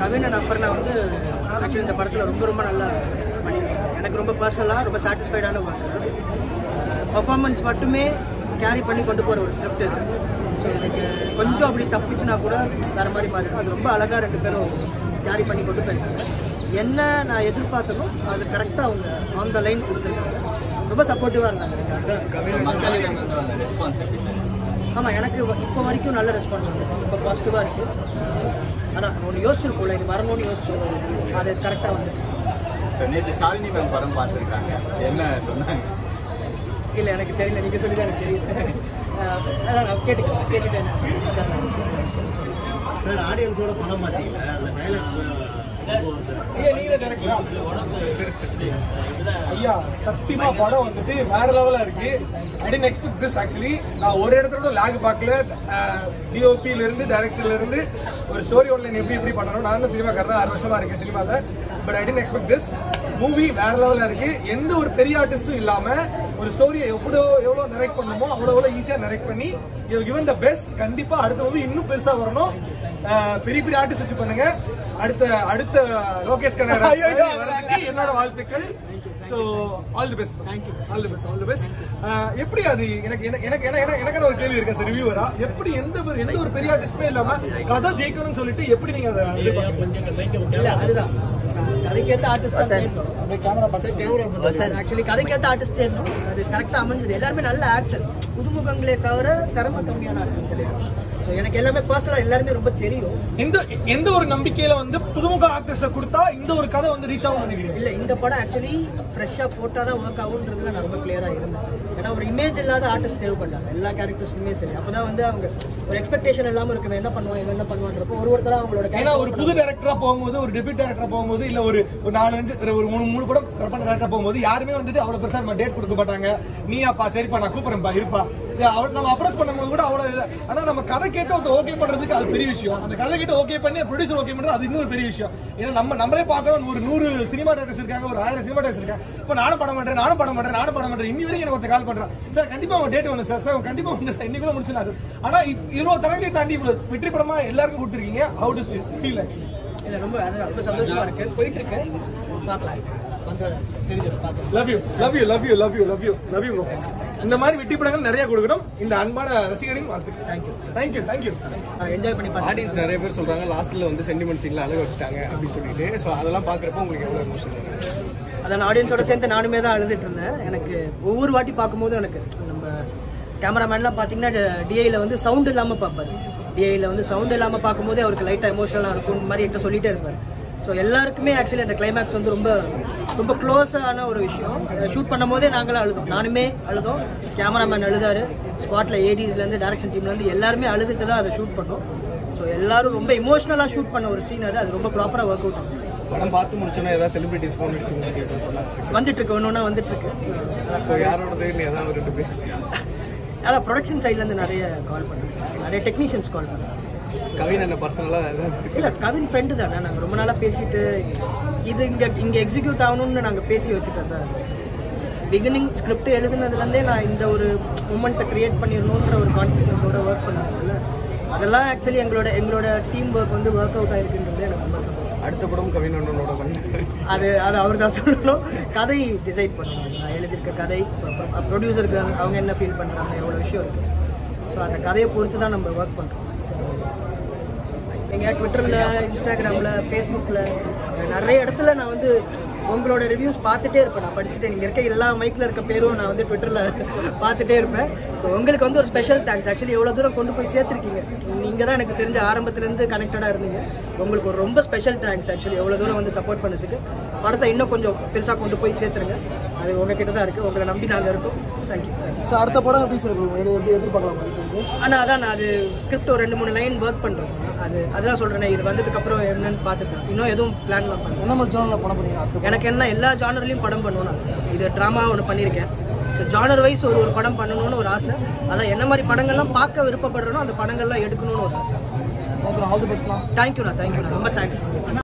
Kavin and Aparna வந்து actually இந்த படத்தில் ரொம்ப ரொம்ப நல்லா பண்ணியிருக்காங்க எனக்கு ரொம்ப பர்சனலாக ரொம்ப சாட்டிஸ்ஃபைடான ஒர்க் பர்ஃபார்மன்ஸ் மட்டுமே கேரி பண்ணி கொண்டு போகிற ஒரு ஸ்கிரிப்ட் இது ஸோ எனக்கு கொஞ்சம் அப்படி தப்பிச்சுனா கூட வேறு மாதிரி மாறி அது ரொம்ப அழகாக ரெண்டு பேரும் கேரி பண்ணி கொண்டு போயிருக்காங்க என்ன நான் எதிர்பார்த்தனோ அது கரெக்டாக அவங்க ஆன் த லைன் கொடுத்துருக்காங்க ரொம்ப சப்போர்ட்டிவாக இருந்தாங்க மக்களிடம் இருந்து வந்த ரெஸ்பான்ஸ் எப்படி சார் ஆமாம் எனக்கு இப்போ வரைக்கும் நல்ல ரெஸ்பான்ஸ் வந்து இப்போ பாசிட்டிவாக இருக்குது அதான் ஒன்று யோசிச்சிருக்கோம்ல இது வரணும்னு யோசிச்சிருக்கோம் அது கரெக்டாக வந்துச்சு இப்போ நேற்று ஷாலினி மேம் படம் பார்த்துருக்காங்க என்ன சொன்னாங்க இல்லை எனக்கு தெரியல நீங்கள் சொல்லி தான் எனக்கு தெரியுது அஹ் அதான் நான் கேட்டுக்கிறேன் கேட்டுட்டேன் சார் ஆடியன்ஸோட படம் பார்த்தீங்களா அந்த டைலாக் ஐயா சத்தியமா படம் வந்துட்டு வேற லெவலா இருக்கு I didn't expect this actually நான் ஒரு இடத்துல கூட லேக் பார்க்கல டிஓபில இருந்து டைரக்ஷன்ல இருந்து ஒரு ஸ்டோரி ஒன்லைன் எப்படி எப்படி பண்ணணும் நான் சினிமா கரெக்டாக ஆறு வருஷமா இருக்கேன் சினிமால but I didn't expect this movie வேற லெவலா இருக்கு எந்த ஒரு பெரிய ஆர்டிஸ்டும் இல்லாம ஒரு ஸ்டோரியை எவ்வளோ எவ்வளோ நெரெக்ட் பண்ணணுமோ அவ்வளோ எவ்வளோ ஈஸியா நெரெக்ட் பண்ணி கிவன் த பெஸ்ட் கண்டிப்பா அடுத்த மூவி இன்னும் பெருசா வரணும் அஹ், பெரிய பெரிய ஆர்டிஸ்ட் வச்சு பண்ணுங்க அடுத்த அடுத்த லோகேஷ் கனகராஜ் வரதுக்கு என்னோட வாழ்த்துக்கள் so all the best thank you all the best all the best எப்படி அது எனக்கு எனக்கு எனக்கு எனக்கு எனக்கான ஒரு கேள்வி இருக்கு சார் ரிவ்யூவரா எப்படி எந்த ஒரு எந்த ஒரு பெரிய ஆர்டிஸ்டுமே இல்லாம கதை ஜெயிக்கணும்னு சொல்லிட்டு எப்படி நீங்க அதை இது பண்றீங்க? இல்லை அதுதான் கதைக்கேற்ற ஆர்டிஸ்ட் தான் ஆக்சுவலி கதைக்கேற்ற ஆர்டிஸ்ட் தேடணும் அது கரெக்டாக அமைஞ்சது எல்லாருமே நல்ல ஆக்டர்ஸ் புதுமுகங்களே தவிர திறமை கம்மியான ஆக்டர் கிடையாது ஸோ எனக்கு எல்லாமே பர்சனலாக எல்லாருமே ரொம்ப தெரியும் எந்த எந்த ஒரு நம்பிக்கையில வந்து புதுமுக ஆக்டர்ஸ கொடுத்தா இந்த ஒரு கதை வந்து ரீச் ஆகும் நினைக்கிறீங்க இல்லை இந்த படம் ஆக்சுவலி ஃப்ரெஷ்ஷாக போட்டால் தான் ஒர்க் ஆகுன்றதுல நான் ரொம்ப கிளியராக இருந்தேன் ஏன்னா ஒரு இமேஜ் இல்லாத ஆர்டிஸ்ட் தேவைப்பட்டாங்க எல்லா கேரக்டர்ஸுமே சரி அப்போ தான் வந்து அவங்க ஒரு எக்ஸ்பெக்டேஷன் இல்லாமல் இருக்கு இவன் என்ன பண்ணுவான் இவன் என்ன பண்ணுவான்றப்போ ஒரு ஒருத்தராக அவங்களோட ஏன்னா ஒரு புது டேரக்டரா போகும்போது ஒரு டெபியூட் டேரக்டரா போகும்போது இல்ல ஒரு ஒரு நாலு அஞ்சு ஒரு மூணு மூணு படம் பண்ண டேரக்டரா போகும்போது யாருமே வந்துட்டு அவ்வளவு பெருசா நம்ம டேட் கொடுக்க மாட்டாங்க நீ அப்பா சரிப்பா நான் கூப்பிடுறேன்ப்பா இருப்பா சரி, அவர் நம்ம அப்ரோச் பண்ணும்போது கூட அவ்வளவு இல்ல. ஆனா நம்ம கதை கேட்டு ஒருத்தர் ஓகே பண்றதுக்கு அது பெரிய விஷயம் அந்த கதை கேட்டு ஓகே பண்ணி ப்ரொடியூசர் ஓகே பண்றது அது இன்னொரு பெரிய விஷயம் ஏன்னா நம்ம நம்மளே பார்க்க ஒரு நூறு சினிமா டேரக்டர்ஸ் இருக்காங்க ஒரு ஆயிரம் சினிமா டேரக்டர்ஸ் இருக்காங்க இப்போ நானும் படம் பண்றேன் நானும் படம் பண்றேன் நானும் படம் பண்றேன் இன்னி வரைக்கும் எனக்கு ஒருத்தர் கால் பண்றேன் சார் கண்டிப்பா உங்க டேட் வேணும் சார் சார் கண்டிப்பா வந்து இன்னைக்குள்ள முடிச்சிடலாம் சார் ஆனா இப்- இவ்வளவு தரங்களை தாண்டி இவ்வளவு வெற்றி படமா எல்லாருக்கும் கொடுத்துருக்கீங்க ஹவு டு ஃபீல் ஆக்சுவலி இல்லை ரொம்ப அது ரொம்ப சந்தோஷமா இருக்கு போயிட்டு இருக்கு பார்க்கலாம் வந்து தெரிஞ்சிடும் பார்த்து love you love you love you love you love you love you இந்த மாதிரி வெற்றி படங்கள் நிறைய கொடுக்கணும் இந்த அன்பான ரசிகரின் வாழ்த்துக்கள் தேங்க்யூ தேங்க்யூ தேங்க்யூ என்ஜாய் பண்ணி பார்த்து ஆடியன்ஸ் நிறைய பேர் சொல்றாங்க லாஸ்ட்ல வந்து சென்டிமெண்ட் சீன்ல அழக வச்சுட்டாங்க அப்படின்னு சொல்லிட்டு ஸோ அதெல்லாம் பாக்குறப்ப உங்களுக்கு எவ்வளவு எமோஷன் அதான் ஆடியன்ஸோட சேர்ந்து நானுமே தான் அழுதுட்டு இருந்தேன் எனக்கு ஒவ்வொரு வாட்டி பார்க்கும்போது எனக்கு நம்ம கேமராமேன்லாம் பார்த்தீங்கன்னா டிஐயில் வந்து சவுண்ட் இல்லாமல் பார்ப்பாரு டிஐயில் வந்து சவுண்ட் இல்லாமல் பார்க்கும்போதே அவருக்கு லைட்டாக எமோஷனலாக இருக்கும் இந்த மாதிரி என்கிட்ட சொல்லிட்டே இருப்பார் ஸோ எல்லாருக்குமே ஆக்சுவலி அந்த கிளைமேக்ஸ் வந்து ரொம்ப ரொம்ப க்ளோஸான ஒரு விஷயம் ஷூட் பண்ணும் போதே நாங்களும் அழுதோம் நானுமே அழுதோம் கேமராமேன் அழுதாரு ஸ்பாட்டில் ஏடிஸ்லேருந்து டேரக்ஷன் டீம்லேருந்து எல்லாருமே அழுதுட்டு தான் அதை ஷூட் பண்ணோம் ஸோ எல்லாரும் ரொம்ப இமோஷனலாக ஷூட் பண்ண ஒரு சீன் அது அது ரொம்ப ப்ராப்பராக ஒர்க் அவுட் ஆகும் படம் பார்த்து முடிச்சோன்னா ஏதாவது செலிபிரிட்டிஸ் ஃபோன் அடிச்சு உங்களுக்கு ஏதாவது சொன்னாங்க வந்துட்டு இருக்கு ஒன்று ஒன்றா வந்துட்டு இருக்கு ஸோ யாரோடது இல்லை ஏதாவது ஒரு ரெண்டு பேர் அதான் ப்ரொடக்ஷன் சைட்லேருந்து நிறைய கால் பண்ணுறேன் நிறைய டெக்னீஷியன்ஸ் கால் பண்ணுறேன் கவின் என்ன பர்சனலாக ஏதாவது இல்லை கவின் ஃப்ரெண்டு தானே நாங்கள் ரொம்ப நாளாக பேசிட்டு இது இங்கே இங்கே எக்ஸிக்யூட் ஆகணும்னு நாங்கள் பேசி வச்சுட்டோம் சார் பிகினிங் ஸ்கிரிப்ட் எழுதுனதுலேருந்தே நான் இந்த ஒரு மூமெண்ட்டை க்ரியேட் பண்ணிடணுன்ற ஒரு கான்சியஸ்னஸோட ஒர்க் பண்ணதுனால அதெல்லாம் ஆக்சுவலி எங்களோட எங்களோட டீம் ஒர்க் வந்து ஒர்க் அவுட் ஆயிருக்குன்றது எனக்கு ரொம்ப சந்தோஷம் அடுத்த படம் கவின் அண்ணனோட பண்ணி அது அது அவர் தான் சொல்லணும் கதை டிசைட் பண்ணுவாங்க நான் எழுதியிருக்க கதை ப்ரொடியூசருக்கு அவங்க என்ன ஃபீல் பண்ணுறாங்க எவ்வளோ விஷயம் இருக்குது ஸோ அந்த கதையை பொறுத்து தான் நம்ம ஒர்க் பண்ணுறோம் எங்கள் ட்விட்டரில் இன்ஸ்டாகிராமில் ஃபேஸ்புக்கில் நிறைய இடத்துல நான் வந்து உங்களோட ரிவ்யூஸ் பார்த்துட்டே இருப்பேன் நான் படிச்சுட்டு நீங்கள் இருக்க எல்லா மைக்கில் இருக்க பேரும் நான் வந்து ட்விட்டரில் பார்த்துட்டே இருப்பேன் ஸோ உங்களுக்கு வந்து ஒரு ஸ்பெஷல் தேங்க்ஸ் ஆக்சுவலி எவ்வளோ தூரம் கொண்டு போய் சேர்த்துருக்கீங்க நீங்கள் தான் எனக்கு தெரிஞ்ச ஆரம்பத்துலேருந்து கனெக்டடாக இருந்தீங்க உங்களுக்கு ஒரு ரொம்ப ஸ்பெஷல் தேங்க்ஸ் ஆக்சுவலி எவ்வளோ தூரம் வந்து சப்போர்ட் பண்ணதுக்கு படத்தை இன்னும் கொஞ்சம் பெருசாக கொண்டு போய் சேர்த்துருங்க அது உங்ககிட்ட தான் இருக்குது உங்களை நம்பி நாங்கள் இருக்கோம் தேங்க்யூ சார் அடுத்த படம் எப்படி சார் எப்படி எதிர்பார்க்கலாம் வந்து ஆனால் அதான் நான் அது ஸ்கிரிப்ட் ஒரு ரெண்டு மூணு லைன் ஒர்க் பண்ணுறேன் அது அதுதான் சொல்கிறேன் இது வந்ததுக்கு அப்புறம் என்னன்னு பார்த்துப்பேன் இன்னும் எதுவும் பிளான்லாம் பண்ணல என்ன மாதிரி ஜோனில் படம் பண்ணீங்க அடுத்த எனக்கு என்ன எல்லா ஜானர்லையும் படம் பண்ணணும்னு ஆசை இது ட்ராமா ஒன்று பண்ணியிருக்கேன் ஸோ ஜானர் வைஸ் ஒரு ஒரு படம் பண்ணணும்னு ஒரு ஆசை அதான் என்ன மாதிரி படங்கள்லாம் பார்க்க விருப்பப்படுறனோ அந்த படங்கள்லாம் எடுக்கணும்னு ஒரு ஆசை ஆல் தி பெஸ்ட்லாம் தேங்க்யூண்ணா தேங்க்யூண்ணா ரொம்ப தேங்க்ஸ்